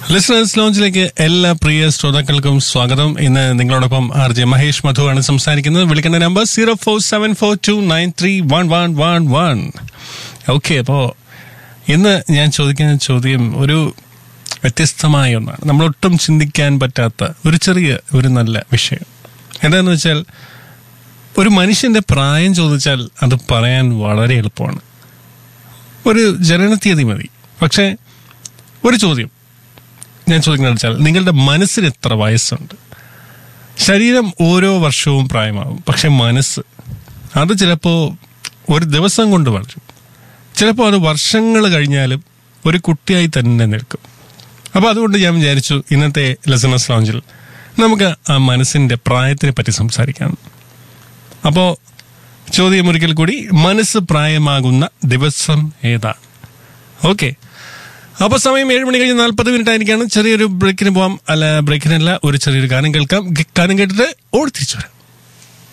listeners ലോഞ്ചിലേക്ക് എല്ലാ പ്രിയ ശ്രോതാക്കൾക്കും സ്വാഗതം ഇന്ന് നിങ്ങളോടൊപ്പം ആർ ജെ മഹേഷ് മധു ആണ് സംസാരിക്കുന്നത് വിളിക്കേണ്ട number zero four seven four two nine three one one one one okay അപ്പോ ഇന്ന് ഞാൻ ചോദിക്കുന്ന ചോദ്യം ഒരു വ്യത്യസ്തമായ ഒന്നാണ് നമ്മളൊട്ടും ചിന്തിക്കാൻ പറ്റാത്ത ഒരു ചെറിയ ഒരു നല്ല വിഷയം എന്താന്ന് വെച്ചാൽ ഒരു മനുഷ്യന്റെ പ്രായം ചോദിച്ചാൽ അത് പറയാൻ വളരെ എളുപ്പമാണ് ഒരു ജനനത്തീയതി മതി പക്ഷേ ഒരു ചോദ്യം ഞാൻ ചോദിക്കുന്നത് വെച്ചാൽ നിങ്ങളുടെ മനസ്സിന് എത്ര വയസ്സുണ്ട് ശരീരം ഓരോ വർഷവും പ്രായമാകും പക്ഷെ മനസ്സ് അത് ചിലപ്പോൾ ഒരു ദിവസം കൊണ്ട് വളരും ചിലപ്പോൾ അത് വർഷങ്ങൾ കഴിഞ്ഞാലും ഒരു കുട്ടിയായി തന്നെ നിൽക്കും അപ്പോൾ അതുകൊണ്ട് ഞാൻ വിചാരിച്ചു ഇന്നത്തെ ലെസണസ് ലോഞ്ചിൽ നമുക്ക് ആ മനസ്സിന്റെ പ്രായത്തിനെ പറ്റി സംസാരിക്കാം അപ്പോൾ ചോദ്യം ഒരിക്കൽ കൂടി മനസ്സ് പ്രായമാകുന്ന ദിവസം ഏതാണ് ഓക്കെ അപ്പൊ സമയം ഏഴ് മണി കഴിഞ്ഞ് നാൽപ്പത് മിനിറ്റ് ആയിരിക്കാണ് ചെറിയൊരു ബ്രേക്കിന് പോവാം അല്ല ബ്രേക്കിനല്ല ഒരു ചെറിയൊരു ഗാനം കേൾക്കാം ഗ- ഗാനം കേട്ടിട്ട് ഓടി തിരിച്ചു വരാം